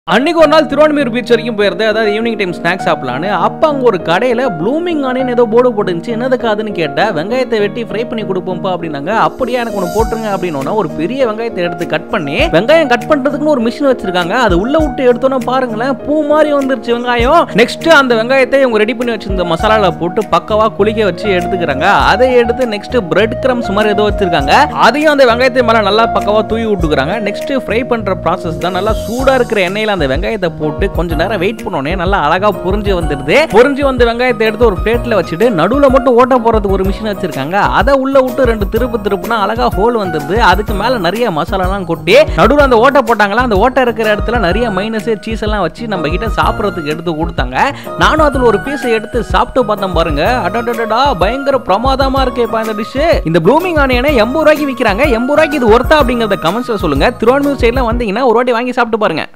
அன்னைக்கு ஒரு நாள் திருவான்மையூர் பீச் வரைக்கும் போயிருந்தேன் அதாவது ஈவினிங் டைம் ஸ்நாக்ஸ் சாப்பிடலான்னு அப்போ அங்கே ஒரு கடையில் ப்ளூமிங் ஆனியன் ஏதோ போர்டு போட்டுருந்துச்சு என்னதுக்கு அதுன்னு கேட்டேன் வெங்காயத்தை வெட்டி ஃப்ரை பண்ணி கொடுப்போம்ப்பா அப்படின்னாங்க அப்படியே எனக்கு ஒன்று போட்டுருங்க அப்படின்னோன்னா ஒரு பெரிய வெங்காயத்தை எடுத்து கட் பண்ணி வெங்காயம் கட் பண்ணுறதுக்குன்னு ஒரு மிஷின் வச்சிருக்காங்க அது உள்ள விட்டு எடுத்தோன்னா பாருங்களேன் பூ மாதிரி வந்துருச்சு வெங்காயம் நெக்ஸ்ட் அந்த வெங்காயத்தை இவங்க ரெடி பண்ணி வச்சிருந்த மசாலால போட்டு பக்கவா குளிக்க வச்சு எடுத்துக்கிறாங்க அதை எடுத்து நெக்ஸ்ட் பிரெட் கிரம்ஸ் மாதிரி ஏதோ வச்சிருக்காங்க அதையும் அந்த வெங்காயத்தை மேல நல்லா பக்கவா தூவி விட்டுக்கிறாங்க நெக்ஸ்ட் ஃப்ரை பண்ற ப்ராசஸ் தான் நல்லா சூடா இருக்கிற எண்ணெயில அந்த வெங்காயத்தை போட்டு கொஞ்ச நேரம் வெயிட் பண்ணோனே நல்லா அழகா புரிஞ்சு வந்துடுது புரிஞ்சு வந்த வெங்காயத்தை எடுத்து ஒரு பிளேட்ல வச்சுட்டு நடுவுல மட்டும் ஓட்ட போறதுக்கு ஒரு மிஷின் வச்சிருக்காங்க அதை உள்ள விட்டு ரெண்டு திருப்பு திருப்புனா அழகா ஹோல் வந்துருது அதுக்கு மேல நிறைய மசாலாலாம் கொட்டி நடுவுல அந்த ஓட்டை போட்டாங்களா அந்த ஓட்டை இருக்கிற இடத்துல நிறைய மைனஸ் சீஸ் எல்லாம் வச்சு நம்ம கிட்ட சாப்பிடறதுக்கு எடுத்து கொடுத்தாங்க நானும் அதுல ஒரு பீஸ் எடுத்து சாப்பிட்டு பார்த்தேன் பாருங்க அடடடடா பயங்கர பிரமாதமா இருக்கு இப்ப இந்த டிஷ் இந்த ப்ளூமிங் ஆனியனை எண்பது ரூபாய்க்கு விற்கிறாங்க எண்பது ரூபாய்க்கு இது ஒர்த்தா அப்படிங்கறத கமெண்ட்ஸ்ல சொல்லுங்க திருவான்மூர் சைட்ல வந்தீங்கன்னா ஒரு வாட்டி வாங்கி சாப்பிட்டு பாருங்க